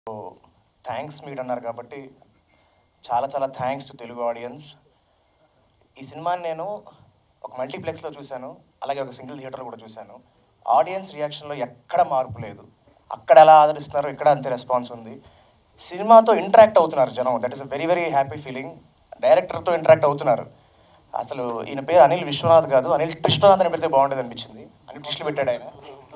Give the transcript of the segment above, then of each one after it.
thanks meet అన్నారు కాబట్టి చాలా చాలా థ్యాంక్స్ టు తెలుగు ఆడియన్స్ ఈ సినిమాని నేను ఒక మల్టీప్లెక్స్లో చూశాను అలాగే ఒక సింగిల్ థియేటర్లో కూడా చూశాను ఆడియన్స్ రియాక్షన్లో ఎక్కడ మార్పు లేదు అక్కడ ఎలా ఆదరిస్తున్నారో ఇక్కడ అంతే రెస్పాన్స్ ఉంది సినిమాతో ఇంటరాక్ట్ అవుతున్నారు జనం that is a very very happy feeling డైరెక్టర్తో ఇంటరాక్ట్ అవుతున్నారు అసలు ఈయన పేరు అనిల్ విశ్వనాథ్ కాదు అనిల్ కృష్ణనాథ్ అని పెడితే బాగుండేది అనిపించింది అనిల్ కృష్ణ పెట్టాడు ఆయన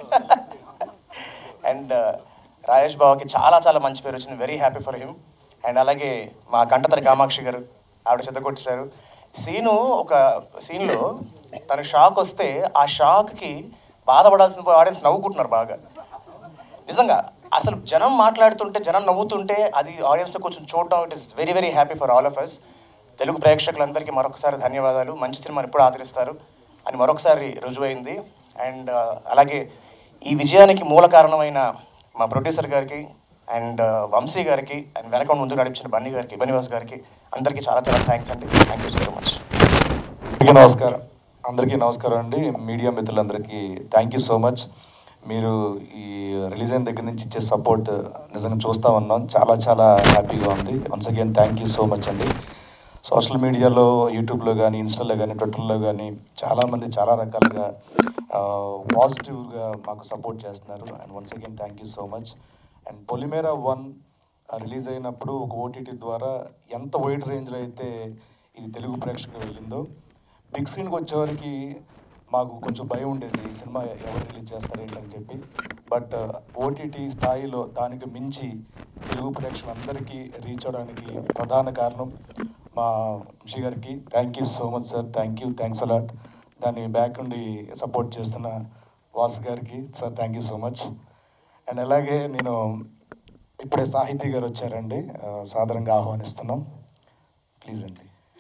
అండ్ రాజేష్ బాబుకి చాలా చాలా మంచి పేరు వచ్చింది very happy for him and అలాగే మా కంటతరి కామాక్షి గారు ఆవిడ చెత్త కొట్టేశారు సీను ఒక సీన్లో తన షాక్ వస్తే ఆ షాక్కి బాధపడాల్సిన ఆడియన్స్ నవ్వుకుంటున్నారు బాగా నిజంగా అసలు జనం మాట్లాడుతుంటే జనం నవ్వుతుంటే అది ఆడియన్స్లో కొంచెం చూడడం it is very very happy for all of us Telugu ప్రేక్షకులందరికీ మరొకసారి ధన్యవాదాలు మంచి సినిమాని ఎప్పుడు ఆదరిస్తారు అని మరొకసారి రుజువైంది అండ్ అలాగే ఈ విజయానికి మూల కారణమైన మా ప్రొడ్యూసర్ గారికి అండ్ వంశీ గారికి అండ్ వెనక ముందు నడిపించిన బన్నీ గారికి బనివాస్ గారికి అందరికీ చాలా చాలా థ్యాంక్స్ అండి థ్యాంక్ యూ సో మచ్ అందరికీ నమస్కారం అందరికీ నమస్కారం అండి మీడియా మిత్రులందరికీ థ్యాంక్ యూ సో మచ్ మీరు ఈ రిలీజ్ అయిన దగ్గర నుంచి ఇచ్చే సపోర్ట్ నిజంగా చూస్తూ ఉన్నాం చాలా చాలా హ్యాపీగా ఉంది once again thank you so much అండి సోషల్ మీడియాలో యూట్యూబ్లో కానీ ఇన్స్టాలో కానీ ట్విట్టర్లో కానీ చాలామంది చాలా రకాలుగా పాజిటివ్గా మాకు సపోర్ట్ చేస్తున్నారు and once again thank you so much and Polimera one release అయినప్పుడు ఒక ఓటీటీ ద్వారా ఎంత వైడ్ రేంజ్లో అయితే ఇది తెలుగు ప్రేక్షకులకు వెళ్ళిందో బిగ్ స్క్రీన్కి వచ్చేవరకు మాకు కొంచెం భయం ఉండేది ఈ సినిమా ఎవరు రిలీజ్ చేస్తారు ఏంటని చెప్పి బట్ ఓటీటీ స్థాయిలో దానికి మించి తెలుగు ప్రేక్షకులందరికీ రీచ్ అవడానికి ప్రధాన కారణం మా వంశీ గారికి thank you so much sir thank you thanks a lot దాన్ని బ్యాక్ నుండి సపోర్ట్ చేస్తున్న వాసు గారికి sir thank you so much and అలాగే నేను ఇప్పుడే సాహితీ గారు వచ్చారండి ఆ, సాదరంగా ఆహ్వానిస్తున్నాం ప్లీజ్ అండి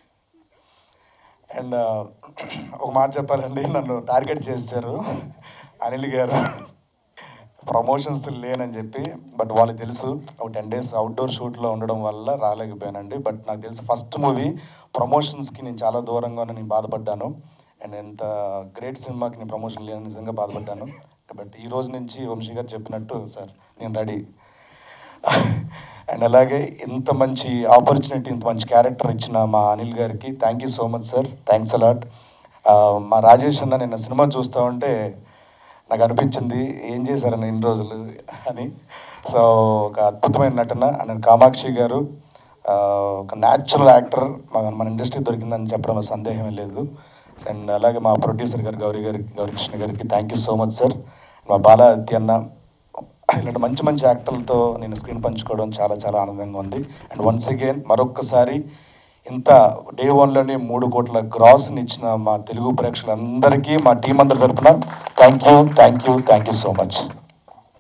అండ్ ఒక మాట చెప్పాలండి నన్ను టార్గెట్ చేశారు అనిల్ గారు ప్రమోషన్స్ లేనని చెప్పి బట్ వాళ్ళకి తెలుసు ఒక టెన్ డేస్ అవుట్డోర్ షూట్లో ఉండడం వల్ల రాలేకపోయానండి బట్ నాకు తెలుసు ఫస్ట్ మూవీ ప్రమోషన్స్కి నేను చాలా దూరంగా ఉన్న నేను బాధపడ్డాను అండ్ ఎంత గ్రేట్ సినిమాకి నేను ప్రమోషన్ లేని నిజంగా బాధపడ్డాను బట్ ఈ రోజు నుంచి వంశీ గారు చెప్పినట్టు సార్ నేను రెడీ అండ్ అలాగే ఇంత మంచి ఆపర్చునిటీ ఇంత మంచి క్యారెక్టర్ ఇచ్చిన మా అనిల్ గారికి thank you so much sir thanks a lot మా రాజేష్ అన్న నిన్న సినిమా చూస్తూ ఉంటే నాకు అనిపించింది ఏం చేశారన్న ఇన్ని రోజులు అని సో ఒక అద్భుతమైన నటన అండ్ కామాక్షి గారు ఆ, ఒక న్యాచురల్ యాక్టర్ మన మన ఇండస్ట్రీ దొరికిందని చెప్పడంలో సందేహమే లేదు అండ్ అలాగే మా ప్రొడ్యూసర్ గారు గౌరీ గారి గౌరీకృష్ణ గారికి thank you so much sir మా బాలా అన్న ఇలాంటి మంచి మంచి యాక్టర్లతో నేను స్క్రీన్ పంచుకోవడం చాలా చాలా ఆనందంగా ఉంది అండ్ వన్స్ అగైన్ మరొక్కసారి ఇంత డే వన్లోనే మూడు కోట్ల గ్రాస్ని ఇచ్చిన మా తెలుగు ప్రేక్షకులందరికీ మా టీం అందరి తరపున thank you thank you thank you so much